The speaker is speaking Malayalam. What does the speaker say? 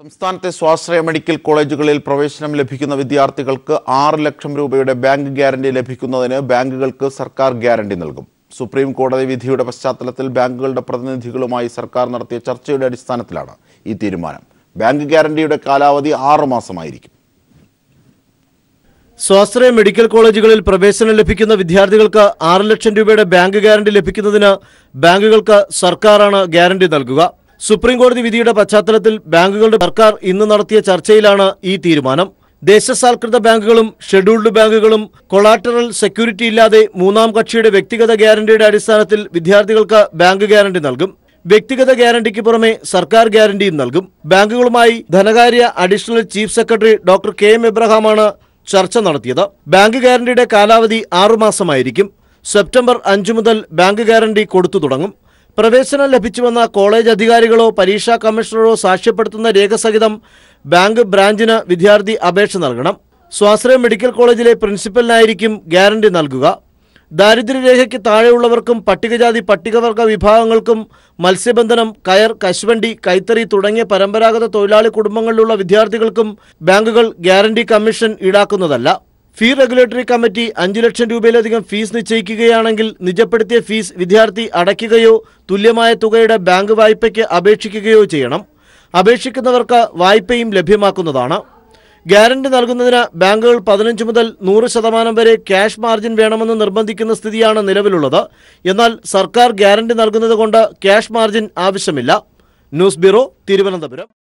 സംസ്ഥാനത്തെ സ്വാശ്രയ മെഡിക്കൽ കോളേജുകളിൽ പ്രവേശനം ലഭിക്കുന്ന വിദ്യാർത്ഥികൾക്ക് ആറ് ലക്ഷം രൂപയുടെ ബാങ്ക് ഗ്യാരണ്ടി ലഭിക്കുന്നതിന് ബാങ്കുകൾക്ക് സർക്കാർ ഗ്യാരണ്ടി നൽകും സുപ്രീം കോടതി വിധിയുടെ പശ്ചാത്തലത്തിൽ ബാങ്കുകളുടെ പ്രതിനിധികളുമായി സർക്കാർ നടത്തിയ ചർച്ചയുടെ അടിസ്ഥാനത്തിലാണ് ഈ തീരുമാനം ബാങ്ക് ഗ്യാരണ്ടിയുടെ കാലാവധി ആറു മാസമായിരിക്കും സ്വാശ്രയ മെഡിക്കൽ കോളേജുകളിൽ പ്രവേശനം ലഭിക്കുന്ന വിദ്യാർത്ഥികൾക്ക് ആറ് ലക്ഷം രൂപയുടെ ബാങ്ക് ഗ്യാരണ്ടി ലഭിക്കുന്നതിന് ബാങ്കുകൾക്ക് സർക്കാരാണ് ഗ്യാരണ്ടി നൽകുക സുപ്രീം കോടതി വിധിയുടെ പശ്ചാത്തലത്തിൽ ബാങ്കുകളുടെ സർക്കാർ ഇന്ന് നടത്തിയ ചർച്ചയിലാണ് ഈ തീരുമാനം ദേശസാൽകൃത ബാങ്കുകളും ഷെഡ്യൂൾഡ് ബാങ്കുകളും കൊളാറ്ററൽ സെക്യൂരിറ്റി ഇല്ലാതെ മൂന്നാം കക്ഷിയുടെ വ്യക്തിഗത ഗ്യാരണ്ടിയുടെ അടിസ്ഥാനത്തിൽ വിദ്യാർത്ഥികൾക്ക് ബാങ്ക് ഗ്യാരണ്ടി നൽകും വ്യക്തിഗത ഗ്യാരണ്ടിക്ക് പുറമെ സർക്കാർ ഗ്യാരണ്ടിയും നൽകും ബാങ്കുകളുമായി ധനകാര്യ additional chief secretary doctor K M എബ്രഹാമാണ് ചർച്ച നടത്തിയത് ബാങ്ക് ഗ്യാരണ്ടിയുടെ കാലാവധി ആറുമാസമായിരിക്കും സെപ്റ്റംബർ അഞ്ചു മുതൽ ബാങ്ക് ഗ്യാരണ്ടി കൊടുത്തു തുടങ്ങും പ്രവേശനം ലഭിച്ചുവെന്ന കോളേജ് അധികാരികളോ പരീക്ഷാ കമ്മീഷണറോ സാക്ഷ്യപ്പെടുത്തുന്ന രേഖ സഹിതം ബാങ്ക് ബ്രാഞ്ചിന് വിദ്യാർത്ഥി അപേക്ഷ നൽകണം സ്വാശ്രയ മെഡിക്കൽ കോളേജിലെ പ്രിൻസിപ്പലിനായിരിക്കും ഗ്യാരണ്ടി നൽകുക ദാരിദ്ര്യരേഖയ്ക്ക് താഴെയുള്ളവർക്കും പട്ടികജാതി പട്ടികവർഗ വിഭാഗങ്ങൾക്കും മത്സ്യബന്ധനം കയർ കശുവണ്ടി കൈത്തറി തുടങ്ങിയ പരമ്പരാഗത തൊഴിലാളി കുടുംബങ്ങളിലുള്ള വിദ്യാർത്ഥികൾക്കും ബാങ്കുകൾ ഗ്യാരണ്ടി കമ്മീഷൻ ഈടാക്കുന്നതല്ല ഫീ റെഗുലേറ്ററി കമ്മിറ്റി അഞ്ചു ലക്ഷം രൂപയിലധികം ഫീസ് നിശ്ചയിക്കുകയാണെങ്കിൽ നിജപ്പെടുത്തിയ ഫീസ് വിദ്യാർത്ഥി അടയ്ക്കുകയോ തുല്യമായ തുകയുടെ ബാങ്ക് വായ്പയ്ക്ക് അപേക്ഷിക്കുകയോ ചെയ്യണം അപേക്ഷിക്കുന്നവർക്ക് വായ്പയും ലഭ്യമാക്കുന്നതാണ് ഗ്യാരണ്ടി നൽകുന്നതിന് ബാങ്കുകൾ പതിനഞ്ച് മുതൽ നൂറ് ശതമാനം വരെ ക്യാഷ് മാർജിൻ വേണമെന്ന് നിർബന്ധിക്കുന്ന സ്ഥിതിയാണ് നിലവിലുള്ളത് എന്നാൽ സർക്കാർ ഗ്യാരണ്ടി നൽകുന്നത് കൊണ്ട് ക്യാഷ് മാർജിൻ ആവശ്യമില്ല ന്യൂസ് ബ്യൂറോ തിരുവനന്തപുരം